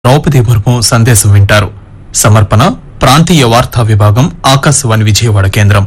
ద్రౌపది ముర్ము సందేశం వింటారు సమర్పణ ప్రాంతీయ వార్తా విభాగం ఆకాశవాణి విజయవాడ కేంద్రం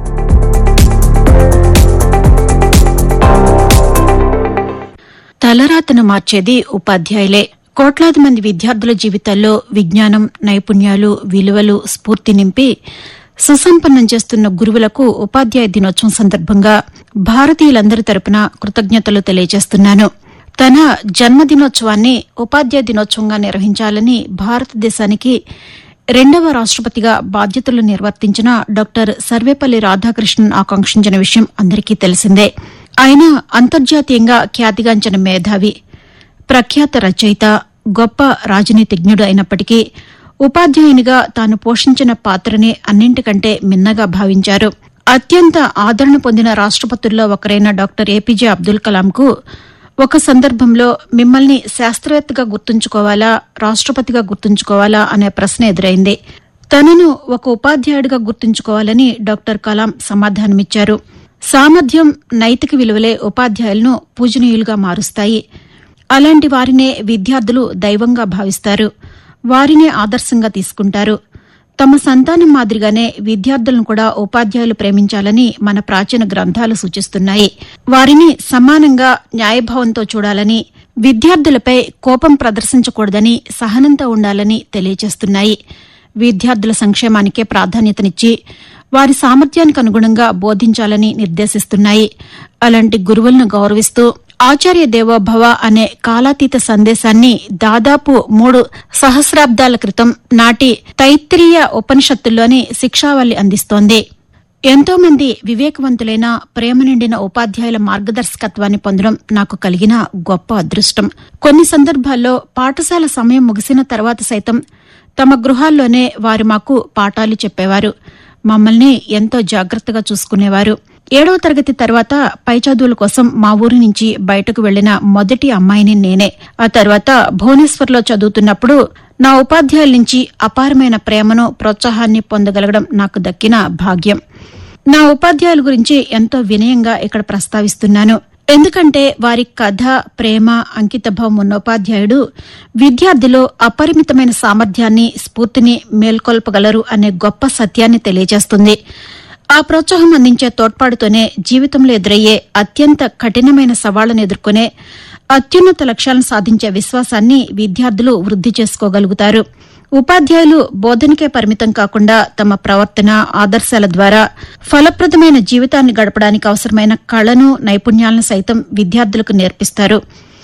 తలరాతను మార్చేది ఉపాధ్యాయులే కోట్లాది మంది విద్యార్థుల జీవితాల్లో విజ్ఞానం నైపుణ్యాలు విలువలు స్ఫూర్తి నింపి సుసంపన్నం చేస్తున్న గురువులకు ఉపాధ్యాయ దినోత్సవం సందర్భంగా భారతీయులందరి తరపున కృతజ్ఞతలు తెలియజేస్తున్నాను తన జన్మదినోత్సవాన్ని ఉపాధ్యాయ దినోత్సవంగా నిర్వహించాలని భారతదేశానికి రెండవ రాష్టపతిగా బాధ్యతలు నిర్వర్తించిన డాక్టర్ సర్వేపల్లి రాధాకృష్ణన్ ఆకాంక్షించిన విషయం అందరికీ తెలిసిందే ఆయన అంతర్జాతీయంగా ఖ్యాతిగాంచిన మేధావి ప్రఖ్యాత రచయిత గొప్ప రాజనీతిజ్ఞుడు అయినప్పటికీ ఉపాధ్యాయునిగా తాను పోషించిన పాత్రని అన్నింటికంటే మిన్నగా భావించారు అత్యంత ఆదరణ పొందిన రాష్టపతుల్లో ఒకరైన డాక్టర్ ఏపీజే అబ్దుల్ కలాంకు ఒక సందర్భంలో మిమ్మల్ని శాస్త్రవేత్తగా గుర్తుంచుకోవాలా రాష్టపతిగా గుర్తుంచుకోవాలా అనే ప్రశ్న ఎదురైంది తనను ఒక ఉపాధ్యాయుడిగా గుర్తుంచుకోవాలని డాక్టర్ కలాం సమాధానమిచ్చారు సామర్థ్యం నైతిక విలువలే ఉపాధ్యాయులను పూజనీయులుగా మారుస్తాయి అలాంటి వారినే విద్యార్థులు దైవంగా భావిస్తారు వారినే ఆదర్శంగా తీసుకుంటారు తమ సంతానం మాదిరిగానే విద్యార్థులను కూడా ఉపాధ్యాయులు ప్రేమించాలని మన ప్రాచీన గ్రంథాలు సూచిస్తున్నాయి వారిని సమానంగా న్యాయభావంతో చూడాలని విద్యార్థులపై కోపం ప్రదర్శించకూడదని సహనంతో ఉండాలని తెలియజేస్తున్నాయి విద్యార్థుల సంక్షేమానికే ప్రాధాన్యతనిచ్చి వారి సామర్థ్యానికి అనుగుణంగా బోధించాలని నిర్దేశిస్తున్నాయి అలాంటి గురువులను గౌరవిస్తూ ఆచార్య దేవోభవ అనే కాలాతీత సందేశాన్ని దాదాపు మూడు సహస్రాబ్దాల క్రితం నాటి తైత్రీయ ఉపనిషత్తుల్లోని శిక్షావళి అందిస్తోంది ఎంతో మంది వివేకవంతులైన ప్రేమ నిండిన ఉపాధ్యాయుల మార్గదర్శకత్వాన్ని పొందడం నాకు కలిగిన గొప్ప అదృష్టం కొన్ని సందర్భాల్లో పాఠశాల సమయం ముగిసిన తర్వాత సైతం తమ గృహాల్లోనే వారు మాకు పాఠాలు చెప్పేవారు మమ్మల్ని ఎంతో జాగ్రత్తగా చూసుకునేవారు ఏడవ తరగతి తర్వాత పై చదువుల కోసం మా ఊరి నుంచి బయటకు వెళ్లిన మొదటి అమ్మాయిని నేనే ఆ తర్వాత భువనేశ్వర్లో చదువుతున్నప్పుడు నా ఉపాధ్యాయుల నుంచి అపారమైన ప్రేమను ప్రోత్సాహాన్ని పొందగలగడం నాకు దక్కిన భాగ్యం నా ఉపాధ్యాయుల గురించి ఎంతో వినయంగా ఇక్కడ ప్రస్తావిస్తున్నాను ఎందుకంటే వారి కథ ప్రేమ అంకితభావం ఉన్న ఉపాధ్యాయుడు విద్యార్థిలో అపరిమితమైన సామర్థ్యాన్ని స్ఫూర్తిని మేల్కొల్పగలరు అనే గొప్ప సత్యాన్ని తెలియజేస్తుంది ఆ ప్రోత్సాహం అందించే తోడ్పాటుతోనే జీవితంలో ఎదురయ్యే అత్యంత కఠినమైన సవాళ్లను ఎదుర్కొనే అత్యున్నత లక్ష్యాలను సాధించే విశ్వాసాన్ని విద్యార్థులు వృద్ది చేసుకోగలుగుతారు ఉపాధ్యాయులు బోధనకే పరిమితం కాకుండా తమ ప్రవర్తన ఆదర్శాల ద్వారా ఫలప్రదమైన జీవితాన్ని గడపడానికి అవసరమైన కళను నైపుణ్యాలను సైతం విద్యార్థులకు నేర్పిస్తారు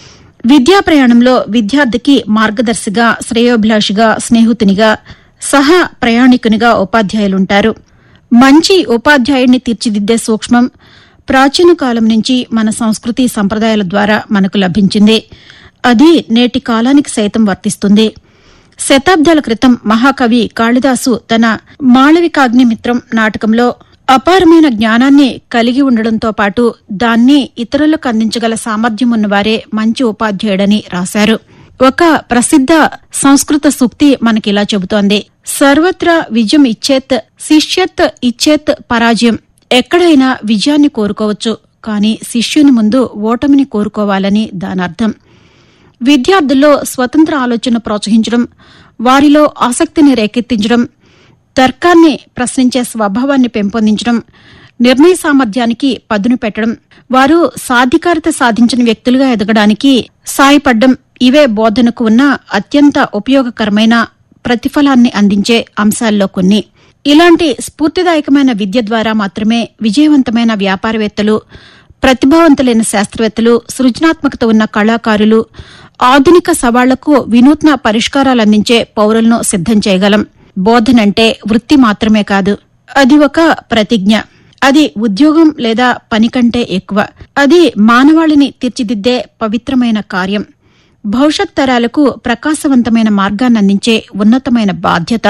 విద్యా ప్రయాణంలో విద్యార్థికి మార్గదర్శిగా శ్రేయోభిలాషిగా స్నేహితునిగా సహ ప్రయాణికునిగా ఉపాధ్యాయులుంటారు మంచి ఉపాధ్యాయుడిని తీర్చిదిద్దే సూక్ష్మం ప్రాచీన కాలం నుంచి మన సంస్కృతి సంప్రదాయాల ద్వారా మనకు లభించింది అది నేటి కాలానికి సైతం వర్తిస్తుంది శతాబ్దాల క్రితం మహాకవి కాళిదాసు తన మాళవికాగ్నిమిత్రం నాటకంలో అపారమైన జ్ఞానాన్ని కలిగి ఉండడంతో పాటు దాన్ని ఇతరులకు అందించగల సామర్థ్యం ఉన్నవారే మంచి ఉపాధ్యాయుడని రాశారు ఒక ప్రసిద్ధ సంస్కృత సూక్తి మనకిలా చెబుతోంది సర్వత్రా విజయం ఇచ్చేత్ శిష్యత్ ఇచ్చేత్ పరాజయం ఎక్కడైనా విజయాన్ని కోరుకోవచ్చు కానీ శిష్యుని ముందు ఓటమిని కోరుకోవాలని దానర్థం విద్యార్థుల్లో స్వతంత్ర ఆలోచన ప్రోత్సహించడం వారిలో ఆసక్తిని రేకెత్తించడం తర్కాన్ని ప్రశ్నించే స్వభావాన్ని పెంపొందించడం నిర్ణయ సామర్థ్యానికి పదును పెట్టడం వారు సాధికారత సాధించిన వ్యక్తులుగా ఎదగడానికి సాయపడ్డం ఇవే బోధనకు ఉన్న అత్యంత ఉపయోగకరమైన ప్రతిఫలాన్ని అందించే అంశాల్లో కొన్ని ఇలాంటి స్ఫూర్తిదాయకమైన విద్య ద్వారా మాత్రమే విజయవంతమైన వ్యాపారవేత్తలు ప్రతిభావంతులైన శాస్త్రవేత్తలు సృజనాత్మకత ఉన్న కళాకారులు ఆధునిక సవాళ్లకు వినూత్న పరిష్కారాలు అందించే పౌరులను సిద్దం చేయగలం బోధనంటే వృత్తి మాత్రమే కాదు అది ఒక ప్రతిజ్ఞ అది ఉద్యోగం లేదా పని కంటే ఎక్కువ అది మానవాళిని తీర్చిదిద్దే పవిత్రమైన కార్యం భవిష్యత్ తరాలకు ప్రకాశవంతమైన మార్గాన్ని అందించే ఉన్నతమైన బాధ్యత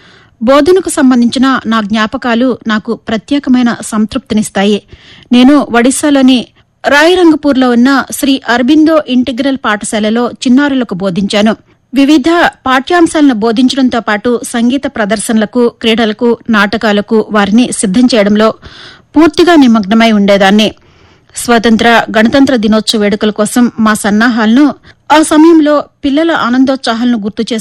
బోధనకు సంబంధించిన నా జ్ఞాపకాలు నాకు ప్రత్యేకమైన సంతృప్తినిస్తాయి నేను ఒడిశాలోని రాయరంగపూర్లో ఉన్న శ్రీ అరబిందో ఇంటిగ్రల్ పాఠశాలలో చిన్నారులకు బోధించాను వివిధ పాఠ్యాంశాలను బోధించడంతో పాటు సంగీత ప్రదర్శనలకు క్రీడలకు నాటకాలకు వారిని సిద్దం చేయడంలో పూర్తిగా నిమగ్నమై ఉండేదాన్ని స్వతంత్ర గణతంత్ర దినోత్సవ వేడుకల కోసం మా సన్నాహాలను ఆ సమయంలో పిల్లల ఆనందోత్సాహాలను గుర్తు